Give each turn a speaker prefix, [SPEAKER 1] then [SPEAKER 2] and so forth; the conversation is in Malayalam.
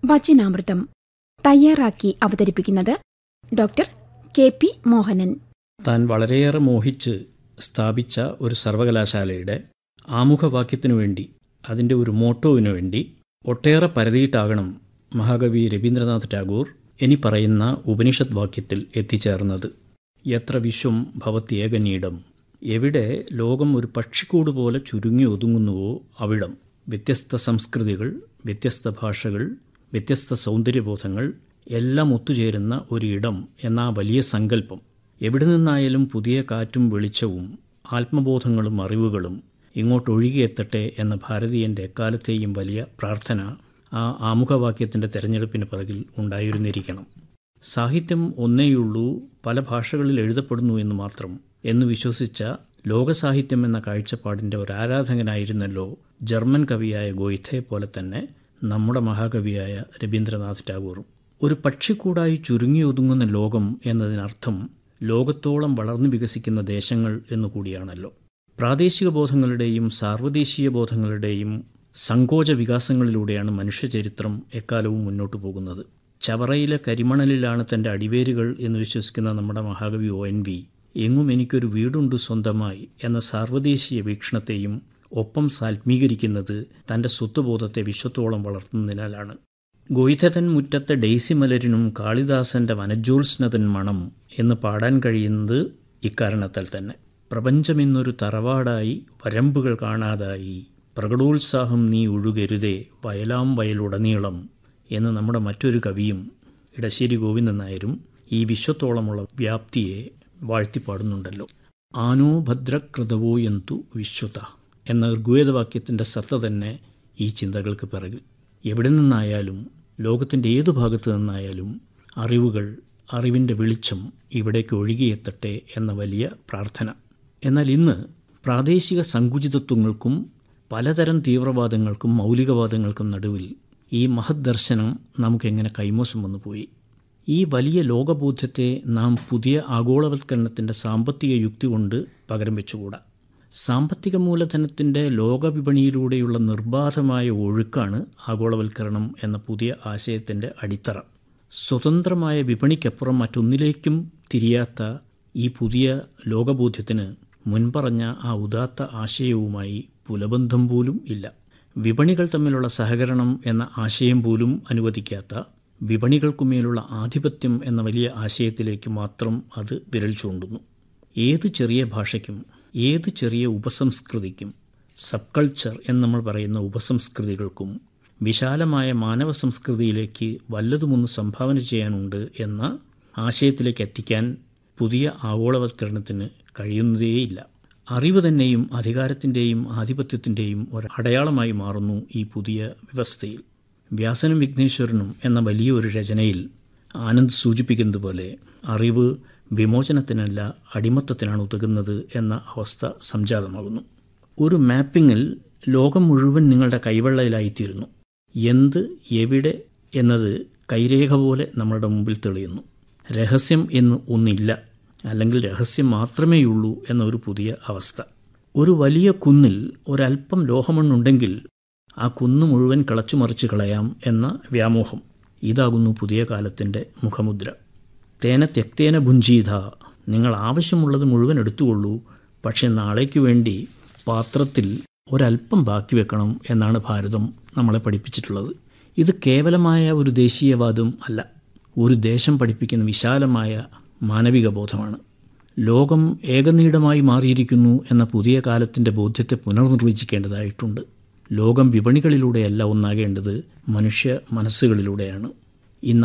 [SPEAKER 1] വചനാമൃതം തയ്യാറാക്കി അവതരിപ്പിക്കുന്നത് ഡോക്ടർ കെ പി മോഹനൻ
[SPEAKER 2] താൻ വളരെയേറെ മോഹിച്ച് സ്ഥാപിച്ച ഒരു സർവകലാശാലയുടെ ആമുഖവാക്യത്തിനു വേണ്ടി അതിൻ്റെ ഒരു മോട്ടോവിനു വേണ്ടി ഒട്ടേറെ പരതിയിട്ടാകണം മഹാകവി രവീന്ദ്രനാഥ് ടാഗോർ ഇനി പറയുന്ന ഉപനിഷത് വാക്യത്തിൽ എത്തിച്ചേർന്നത് എത്ര വിശ്വം ഭവത്യേകനീടം എവിടെ ലോകം ഒരു പക്ഷിക്കൂട് പോലെ ചുരുങ്ങി ഒതുങ്ങുന്നുവോ അവിടം വ്യത്യസ്ത സംസ്കൃതികൾ വ്യത്യസ്ത ഭാഷകൾ വ്യത്യസ്ത സൗന്ദര്യബോധങ്ങൾ എല്ലാം ഒത്തുചേരുന്ന ഒരു ഇടം എന്ന ആ വലിയ സങ്കല്പം എവിടെ നിന്നായാലും പുതിയ കാറ്റും വെളിച്ചവും ആത്മബോധങ്ങളും അറിവുകളും ഇങ്ങോട്ട് ഒഴുകിയെത്തട്ടെ എന്ന ഭാരതീയൻ്റെ എക്കാലത്തെയും വലിയ പ്രാർത്ഥന ആ ആമുഖവാക്യത്തിൻ്റെ തെരഞ്ഞെടുപ്പിന് പിറകിൽ ഉണ്ടായിരുന്നിരിക്കണം സാഹിത്യം ഒന്നേയുള്ളൂ പല ഭാഷകളിൽ എഴുതപ്പെടുന്നു എന്ന് മാത്രം എന്ന് വിശ്വസിച്ച ലോകസാഹിത്യം എന്ന കാഴ്ചപ്പാടിൻ്റെ ഒരു ആരാധകനായിരുന്നല്ലോ ജർമ്മൻ കവിയായ ഗോയിഥെ പോലെ തന്നെ നമ്മുടെ മഹാകവിയായ രവീന്ദ്രനാഥ് ടാഗോറും ഒരു പക്ഷിക്കൂടായി ചുരുങ്ങി ഒതുങ്ങുന്ന ലോകം എന്നതിനർത്ഥം ലോകത്തോളം വളർന്നു വികസിക്കുന്ന ദേശങ്ങൾ എന്നുകൂടിയാണല്ലോ പ്രാദേശിക ബോധങ്ങളുടെയും സാർവദേശീയ ബോധങ്ങളുടെയും സങ്കോച വികാസങ്ങളിലൂടെയാണ് മനുഷ്യചരിത്രം എക്കാലവും മുന്നോട്ടു പോകുന്നത് ചവറയിലെ കരിമണലിലാണ് തൻ്റെ അടിവേരുകൾ എന്ന് വിശ്വസിക്കുന്ന നമ്മുടെ മഹാകവി ഒ എൻ വി എങ്ങും എനിക്കൊരു വീടുണ്ട് സ്വന്തമായി എന്ന സാർവദേശീയ വീക്ഷണത്തെയും ഒപ്പം സാത്മീകരിക്കുന്നത് തൻ്റെ സ്വത്വബോധത്തെ വിശ്വത്തോളം വളർത്തുന്നതിനാലാണ് ഗോയിഥതൻ മുറ്റത്തെ ഡെയ്സി മലരിനും കാളിദാസന്റെ വനജോത്സ്നതൻ മണം എന്ന് പാടാൻ കഴിയുന്നത് ഇക്കാരണത്താൽ തന്നെ പ്രപഞ്ചമെന്നൊരു തറവാടായി വരമ്പുകൾ കാണാതായി പ്രകടോത്സാഹം നീ ഒഴുകരുതേ വയലാം വയലുടനീളം എന്ന് നമ്മുടെ മറ്റൊരു കവിയും ഇടശ്ശേരി ഗോവിന്ദൻ നായരും ഈ വിശ്വത്തോളമുള്ള വ്യാപ്തിയെ വാഴ്ത്തിപ്പാടുന്നുണ്ടല്ലോ ആനോ ഭദ്രകൃതവോ എന്തു വിശ്വത എന്ന ഋഗ്വേദവാക്യത്തിൻ്റെ സത്ത തന്നെ ഈ ചിന്തകൾക്ക് പിറകിൽ എവിടെ നിന്നായാലും ലോകത്തിൻ്റെ ഏതു ഭാഗത്തു നിന്നായാലും അറിവുകൾ അറിവിൻ്റെ വെളിച്ചം ഇവിടേക്ക് ഒഴുകിയെത്തട്ടെ എന്ന വലിയ പ്രാർത്ഥന എന്നാൽ ഇന്ന് പ്രാദേശിക സങ്കുചിതത്വങ്ങൾക്കും പലതരം തീവ്രവാദങ്ങൾക്കും മൗലികവാദങ്ങൾക്കും നടുവിൽ ഈ മഹത് ദർശനം നമുക്കെങ്ങനെ കൈമോശം വന്നു പോയി ഈ വലിയ ലോകബോധ്യത്തെ നാം പുതിയ ആഗോളവൽക്കരണത്തിൻ്റെ സാമ്പത്തിക യുക്തി കൊണ്ട് പകരം വെച്ചുകൂടാ സാമ്പത്തിക മൂലധനത്തിൻ്റെ ലോകവിപണിയിലൂടെയുള്ള നിർബാധമായ ഒഴുക്കാണ് ആഗോളവൽക്കരണം എന്ന പുതിയ ആശയത്തിൻ്റെ അടിത്തറ സ്വതന്ത്രമായ വിപണിക്കപ്പുറം മറ്റൊന്നിലേക്കും തിരിയാത്ത ഈ പുതിയ ലോകബോധ്യത്തിന് മുൻപറഞ്ഞ ആ ഉദാത്ത ആശയവുമായി പുലബന്ധം പോലും ഇല്ല വിപണികൾ തമ്മിലുള്ള സഹകരണം എന്ന ആശയം പോലും അനുവദിക്കാത്ത വിപണികൾക്കുമേലുള്ള ആധിപത്യം എന്ന വലിയ ആശയത്തിലേക്ക് മാത്രം അത് വിരൽ ചൂണ്ടുന്നു ഏത് ചെറിയ ഭാഷയ്ക്കും ഏത് ചെറിയ ഉപസംസ്കൃതിക്കും സബ് കൾച്ചർ എന്ന് നമ്മൾ പറയുന്ന ഉപസംസ്കൃതികൾക്കും വിശാലമായ മാനവ സംസ്കൃതിയിലേക്ക് വല്ലതുമൊന്ന് സംഭാവന ചെയ്യാനുണ്ട് എന്ന ആശയത്തിലേക്ക് എത്തിക്കാൻ പുതിയ ആഗോളവൽക്കരണത്തിന് കഴിയുന്നതേയില്ല അറിവ് തന്നെയും അധികാരത്തിൻ്റെയും ആധിപത്യത്തിൻ്റെയും ഒരു അടയാളമായി മാറുന്നു ഈ പുതിയ വ്യവസ്ഥയിൽ വ്യാസനും വിഘ്നേശ്വരനും എന്ന വലിയൊരു രചനയിൽ ആനന്ദ് സൂചിപ്പിക്കുന്നത് പോലെ അറിവ് വിമോചനത്തിനല്ല അടിമത്തത്തിനാണ് ഉതകുന്നത് എന്ന അവസ്ഥ സംജാതമാകുന്നു ഒരു മാപ്പിങ്ങിൽ ലോകം മുഴുവൻ നിങ്ങളുടെ കൈവെള്ളയിലായിത്തീരുന്നു എന്ത് എവിടെ എന്നത് കൈരേഖ പോലെ നമ്മളുടെ മുമ്പിൽ തെളിയുന്നു രഹസ്യം എന്ന് ഒന്നില്ല അല്ലെങ്കിൽ രഹസ്യം മാത്രമേയുള്ളൂ എന്ന ഒരു പുതിയ അവസ്ഥ ഒരു വലിയ കുന്നിൽ ഒരല്പം ലോഹമണ്ണുണ്ടെങ്കിൽ ആ കുന്ന് മുഴുവൻ കിളച്ചുമറിച്ച് കളയാം എന്ന വ്യാമോഹം ഇതാകുന്നു പുതിയ കാലത്തിൻ്റെ മുഖമുദ്ര തേന തെക്തേന ഭുഞ്ചീത നിങ്ങൾ ആവശ്യമുള്ളത് മുഴുവൻ എടുത്തുകൊള്ളൂ പക്ഷേ നാളേക്ക് വേണ്ടി പാത്രത്തിൽ ഒരല്പം ബാക്കി വെക്കണം എന്നാണ് ഭാരതം നമ്മളെ പഠിപ്പിച്ചിട്ടുള്ളത് ഇത് കേവലമായ ഒരു ദേശീയവാദം അല്ല ഒരു ദേശം പഠിപ്പിക്കുന്ന വിശാലമായ മാനവിക ബോധമാണ് ലോകം ഏകനീടമായി മാറിയിരിക്കുന്നു എന്ന പുതിയ കാലത്തിൻ്റെ ബോധ്യത്തെ പുനർനിർവചിക്കേണ്ടതായിട്ടുണ്ട് ലോകം വിപണികളിലൂടെയല്ല ഒന്നാകേണ്ടത് മനുഷ്യ മനസ്സുകളിലൂടെയാണ്